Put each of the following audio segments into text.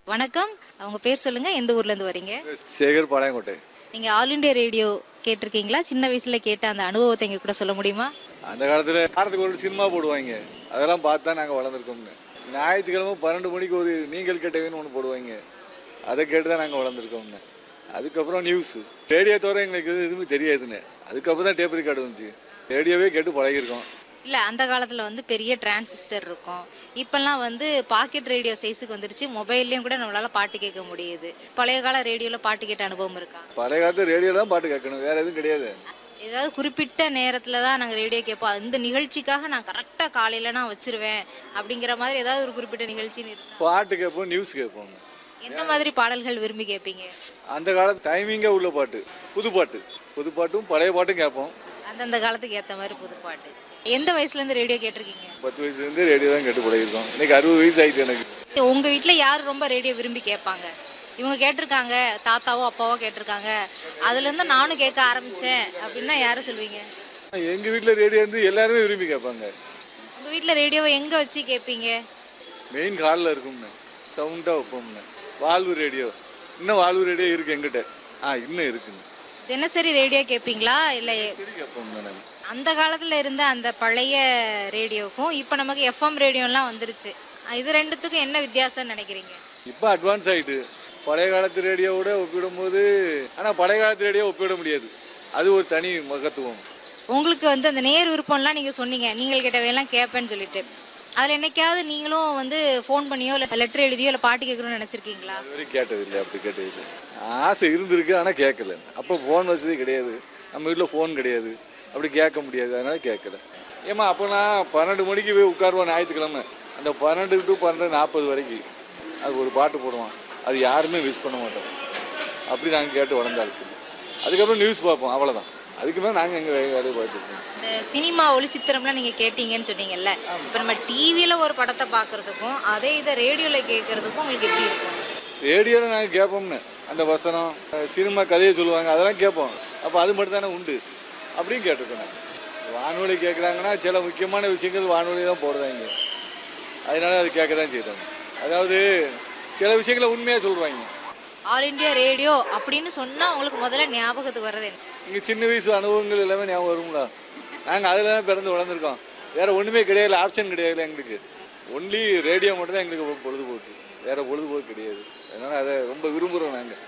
வணக்கம் அவங்க பேர் சொல்லுங்க எந்த ஊர்ல இருந்து வரீங்க சேகர் பாளையங்கோட்டை நீங்க ஆல் இண்டியா ரேடியோ கேட்டிருக்கீங்களா சின்ன வயசுல கேட்ட அந்த அனுபவத்தை எங்க கூட சொல்ல முடியுமா அந்த காலத்துல வாரத்துக்கு ஒரு சினிமா போடுவாங்க அதெல்லாம் பார்த்து தான் நாங்கள் வளர்ந்துருக்கோம்னு ஞாயிற்றுக்கிழமை பன்னெண்டு மணிக்கு ஒரு நீங்கள் கேட்டவேன்னு ஒன்று போடுவாங்க அதை கேட்டு தான் நாங்கள் வளர்ந்துருக்கோம்னு அதுக்கப்புறம் நியூஸ் ரேடியோ தவிர எங்களுக்கு எது எதுவுமே தெரியாதுன்னு அதுக்கப்புறம் தான் டேப் ரெக்கார்டு வந்துச்சு ரேடியோவே கேட்டு பழகிருக்கோம் இல்ல அந்த காலத்துல வந்து பெரிய டிரான்சிஸ்டர் இருக்கும் இப்பெல்லாம் வந்து பாக்கெட் ரேடியோ சைஸுக்கு வந்துருச்சு மொபைல்லயும் கூட நம்மளால பாட்டு கேட்க முடியுது பழைய கால ரேடியோல பாட்டு கேட்ட அனுபவம் இருக்கா பழைய காலத்து ரேடியோவில் தான் பாட்டு கேட்கணும் வேற எதுவும் கிடையாது ஏதாவது குறிப்பிட்ட நேரத்துல தான் நாங்க ரேடியோ கேட்போம் இந்த நிகழ்ச்சிக்காக நான் கரெக்டா காலையில நான் வச்சிருவேன் அப்படிங்கிற மாதிரி ஏதாவது ஒரு குறிப்பிட்ட நிகழ்ச்சின்னு இருக்கா பாட்டு கேட்போம் நியூஸ் கேட்போம் எந்த மாதிரி பாடல்கள் விரும்பி கேட்பீங்க அந்த காலத்து டைமிங்காக உள்ள பாட்டு புது பாட்டு புது பாட்டும் பழைய பாட்டும் கேட்போம் அந்தந்த காலத்துக்கு ஏத்த மாதிரி புது பாட்டு எந்த வயசுல இருந்து ரேடியோ கேட்டிருக்கீங்க பத்து வயசுலேருந்து ரேடியோ தான் கேட்டு பழகிருக்கோம் இன்னைக்கு அறுபது வயசு ஆயிடுச்சு எனக்கு உங்க வீட்ல யார் ரொம்ப ரேடியோ விரும்பி கேட்பாங்க இவங்க கேட்டிருக்காங்க தாத்தாவோ அப்பாவோ கேட்டிருக்காங்க அதுல இருந்து நானும் கேட்க ஆரம்பிச்சேன் அப்படின்னா யாரை சொல்வீங்க எங்கள் வீட்டில் ரேடியோ வந்து எல்லாருமே விரும்பி கேட்பாங்க உங்க வீட்ல ரேடியோவை எங்க வச்சு கேட்பீங்க மெயின் ஹாலில் இருக்கும்னு சவுண்டாக வைப்போம்னு வாழ்வு ரேடியோ இன்னும் வாழ்வு ரேடியோ இருக்கு எங்கிட்ட ஆ இன்னும் இருக்குங்க தினசரி ரேடியோ கேட்பீங்களா இல்ல சரி கேட்போம்ண்ணே நாங்கள் அந்த காலத்துல இருந்த அந்த பழைய ரேடியோக்கும் இப்ப நமக்கு எஃப்எம் ரேடியோலாம் வந்துருச்சு இது ரெண்டுத்துக்கும் என்ன வித்தியாசம்னு நினைக்கிறீங்க இப்போ அட்வான்ஸ் ஆயிட்டு பழைய காலத்து ரேடியோவோட ஒப்பிடும்போது ஆனால் பழைய காலத்து ரேடியோ ஒப்பிட முடியாது அது ஒரு தனி மகத்துவம் உங்களுக்கு வந்து அந்த நேர் விருப்பம்லாம் நீங்க சொன்னீங்க நீங்கள் கேட்டவையெல்லாம் கேட்பேன்னு சொல்லிட்டு அதுல என்னைக்காவது நீங்களும் வந்து ஃபோன் பண்ணியோ இல்ல லெட்டர் எழுதியோ இல்ல பாட்டு கேட்கணும்னு நினைச்சிருக்கீங்களா அது வரைக்கும் கேட்டதில்லை அப்படி கேட்டதில்லை ஆசை இருந்திருக்கு ஆனால் கேட்கல அப்போ ஃபோன் வசதி கிடையாது நம்ம வீட்டில் ஃபோன் கிடையாது அப்படி கேட்க முடியாது அதனால கேட்கல ஏமா அப்போ நான் பன்னெண்டு மணிக்கு போய் உட்காருவோம் ஞாயிற்றுக்கிழமை அந்த பன்னெண்டு டு பன்னெண்டு நாற்பது வரைக்கும் அது ஒரு பாட்டு போடுவான் அது யாருமே மிஸ் பண்ண மாட்டோம் அப்படி நாங்கள் கேட்டு வளர்ந்தாளுக்கு அதுக்கப்புறம் நியூஸ் பார்ப்போம் அவ்வளோதான் அதுக்கு மேலே நாங்கள் எங்கள் வேலையை பார்த்துருக்கோம் இந்த சினிமா ஒளிச்சித்திரம்லாம் நீங்க கேட்டீங்கன்னு சொன்னீங்கல்ல இப்ப நம்ம டிவில ஒரு படத்தை பாக்குறதுக்கும் அதே இதை ரேடியோல கேட்கறதுக்கும் உங்களுக்கு எப்படி இருக்கும் ரேடியோவில் நாங்கள் கேட்போம்னு அந்த வசனம் அஹ் சினிமா கதையை சொல்லுவாங்க அதெல்லாம் கேட்போம் அப்போ அது மட்டும் தானே உண்டு அப்படியும் கேட்டிருக்கோம் நாங்கள் வானொலி கேட்குறாங்கன்னா சில முக்கியமான விஷயங்கள் வானொலி தான் போடுறாங்க அதனால அது கேட்க தான் செய்தாங்க அதாவது சில விஷயங்களை உண்மையாக சொல்கிறாங்க ஆல் இந்தியா ரேடியோ அப்படின்னு சொன்னா உங்களுக்கு முதல்ல ஞாபகத்துக்கு வர்றது என்ன இங்கே சின்ன வயசு அனுபவங்கள் எல்லாமே ஞாபகம் வருங்களா நாங்கள் அதில் தான் பிறந்து வளர்ந்துருக்கோம் வேற ஒன்றுமே கிடையாது ஆப்ஷன் கிடையாது எங்களுக்கு ஒன்லி ரேடியோ மட்டும் தான் எங்களுக்கு பொழுதுபோக்கு வேற பொழுதுபோக்கு கிடையாது அதனால அதை ரொம்ப விரும்புகிறோம் நாங்கள்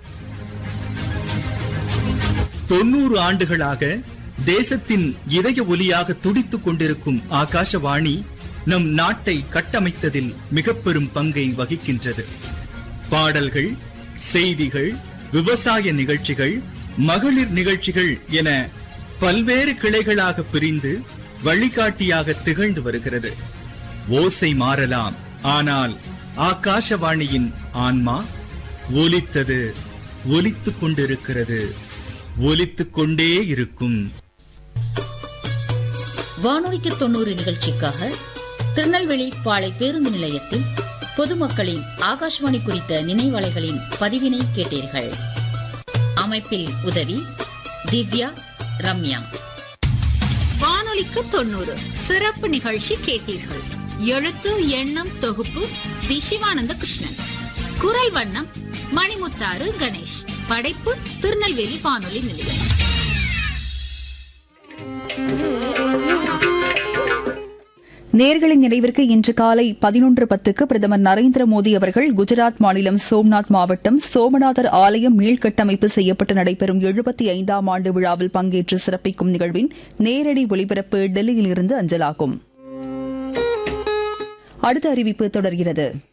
தொண்ணூறு ஆண்டுகளாக தேசத்தின் இதய ஒலியாக துடித்துக் கொண்டிருக்கும் ஆகாஷவாணி நம் நாட்டை கட்டமைத்ததில் மிக பெரும் பங்கை வகிக்கின்றது பாடல்கள் செய்திகள் விவசாய நிகழ்ச்சிகள் மகளிர் நிகழ்ச்சிகள் என பல்வேறு கிளைகளாக பிரிந்து வழிகாட்டியாக திகழ்ந்து வருகிறது ஓசை மாறலாம் ஆனால் ஆகாஷவாணியின் ஆன்மா ஒலித்தது ஒலித்துக் கொண்டிருக்கிறது ஒலித்துக் கொண்டே இருக்கும் வானொலிக்கு தொண்ணூறு நிகழ்ச்சிக்காக திருநெல்வேலி பாளை பேருந்து நிலையத்தில் பொதுமக்களின் ஆகாஷ்வாணி குறித்த நினைவலைகளின் பதிவினை கேட்டீர்கள் அமைப்பில் உதவி திவ்யா ரம்யா வானொலிக்கு தொண்ணூறு சிறப்பு நிகழ்ச்சி கேட்டீர்கள் எழுத்து எண்ணம் தொகுப்பு வி சிவானந்த கிருஷ்ணன் குரல் வண்ணம் மணிமுத்தாறு கணேஷ் படைப்பு திருநெல்வேலி வானொலி நிலையம் நேர்களின் நினைவிற்கு இன்று காலை பதினொன்று பத்துக்கு பிரதமர் நரேந்திர மோடி அவர்கள் குஜராத் மாநிலம் சோம்நாத் மாவட்டம் சோமநாதர் ஆலயம் மீள்கட்டமைப்பு செய்யப்பட்டு நடைபெறும் எழுபத்தி ஐந்தாம் ஆண்டு விழாவில் பங்கேற்று சிறப்பிக்கும் நிகழ்வின் நேரடி ஒளிபரப்பு டெல்லியில் இருந்து அஞ்சலாகும் அடுத்த அறிவிப்பு தொடர்கிறது